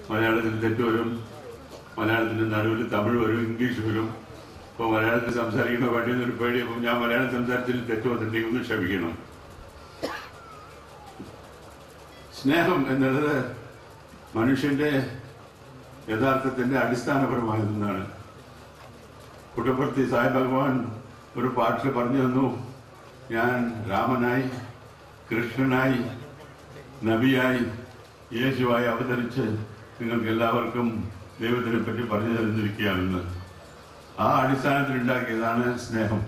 മലയാളത്തിൽ തെറ്റ് വരും മലയാളത്തിന്റെ നടുവിൽ തമിഴ് വരും ഇംഗ്ലീഷ് വരും ഇപ്പോൾ മലയാളത്തിൽ സംസാരിക്കുന്ന വേണ്ടി ഒരു പേടി അപ്പം ഞാൻ മലയാളം സംസാരത്തിൽ തെറ്റ് വന്നിട്ടുണ്ടെങ്കിൽ ഒന്ന് ക്ഷമിക്കണം സ്നേഹം എന്നുള്ളത് മനുഷ്യന്റെ യഥാർത്ഥത്തിന്റെ അടിസ്ഥാനപരമായ ഒന്നാണ് കുട്ടപ്പുറത്തി സായി ഭഗവാൻ ഒരു പാട്ടിൽ പറഞ്ഞു തന്നു ഞാൻ രാമനായി കൃഷ്ണനായി നബിയായി യേശുവായി അവതരിച്ച് നിങ്ങൾക്ക് എല്ലാവർക്കും ദൈവത്തിനെ പറ്റി പറഞ്ഞു തരുന്നിരിക്കുകയാണെന്ന് ആ അടിസ്ഥാനത്തിൽ ഉണ്ടാക്കിയതാണ് സ്നേഹം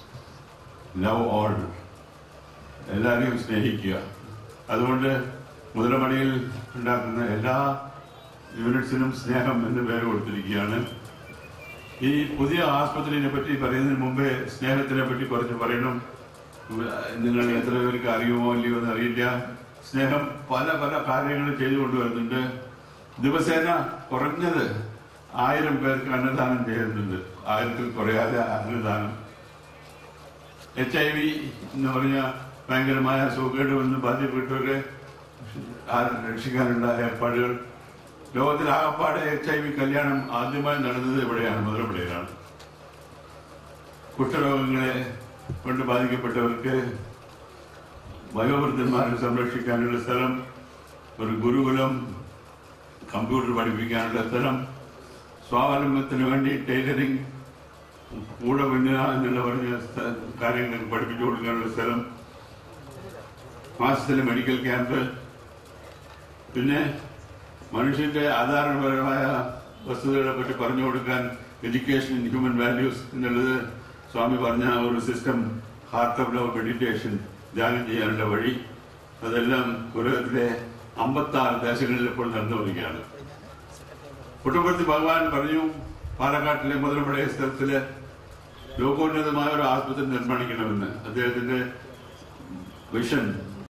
ലവ് ഓർഡർ എല്ലാവരെയും സ്നേഹിക്കുക അതുകൊണ്ട് മുതലമണിയിൽ ഉണ്ടാക്കുന്ന എല്ലാ യൂണിറ്റ്സിനും സ്നേഹം എന്ന് പേര് കൊടുത്തിരിക്കുകയാണ് ഈ പുതിയ ആസ്പത്രിയെ പറ്റി പറയുന്നതിന് മുമ്പേ സ്നേഹത്തിനെ പറ്റി കുറച്ച് പറയണം നിങ്ങൾ എത്ര പേർക്ക് അറിയുമോ ഇല്ലയോ എന്ന് അറിയില്ല സ്നേഹം പല പല കാര്യങ്ങൾ ചെയ്തു കൊണ്ടുവരുന്നുണ്ട് ദിവസേന കുറഞ്ഞത് ആയിരം പേർക്ക് അന്നദാനം ചെയ്യുന്നുണ്ട് ആയിരത്തിൽ കുറയാതെ അന്നദാനം എച്ച് ഐ വി എന്ന് പറഞ്ഞ ഭയങ്കരമായ സുഖേട് വന്ന് ബാധ്യപ്പെട്ടവരെ ആ രക്ഷിക്കാനുള്ള ഏർപ്പാടുകൾ ലോകത്തിൽ ആകപ്പാടെ എച്ച് ഐ വി കല്യാണം ആദ്യമായി നടന്നത് ഇവിടെയാണ് മുതലപ്പുഴയിലാണ് കുഷ്ഠരോഗങ്ങളെ കൊണ്ട് ബാധിക്കപ്പെട്ടവർക്ക് വയോവൃദ്ധന്മാരെ സംരക്ഷിക്കാനുള്ള സ്ഥലം ഒരു ഗുരുകുലം കമ്പ്യൂട്ടർ പഠിപ്പിക്കാനുള്ള സ്ഥലം സ്വാവലംബത്തിന് വേണ്ടി ടൈലറിംഗ് കൂടെ പിന്നുക എന്നുള്ള പറഞ്ഞ സ്ഥ- കാര്യങ്ങൾ പഠിപ്പിച്ചു കൊടുക്കാനുള്ള സ്ഥലം മാസത്തിലെ മെഡിക്കൽ ക്യാമ്പ് പിന്നെ മനുഷ്യന്റെ ആധാരപരമായ വസ്തുതകളെ പറ്റി പറഞ്ഞു കൊടുക്കാൻ എഡ്യൂക്കേഷൻ ഇൻ ഹ്യൂമൻ വാല്യൂസ് എന്നുള്ളത് സ്വാമി പറഞ്ഞ ഒരു system heart of love meditation ധ്യാനം ചെയ്യാനുള്ള വഴി അതെല്ലാം ഉലകത്തിലെ അമ്പത്തി ആറ് ദേശങ്ങളിൽ ഇപ്പോൾ നടന്നു വരികയാണ് കുട്ടമ്പലത്തി ഭഗവാൻ പറഞ്ഞു പാലക്കാട്ടിലെ മുതലമടയ സ്ഥലത്തില് ലോകോന്നതമായ ഒരു ആസ്പത്രി നിർമ്മാണിക്കണമെന്ന് അദ്ദേഹത്തിന്റെ വിഷൻ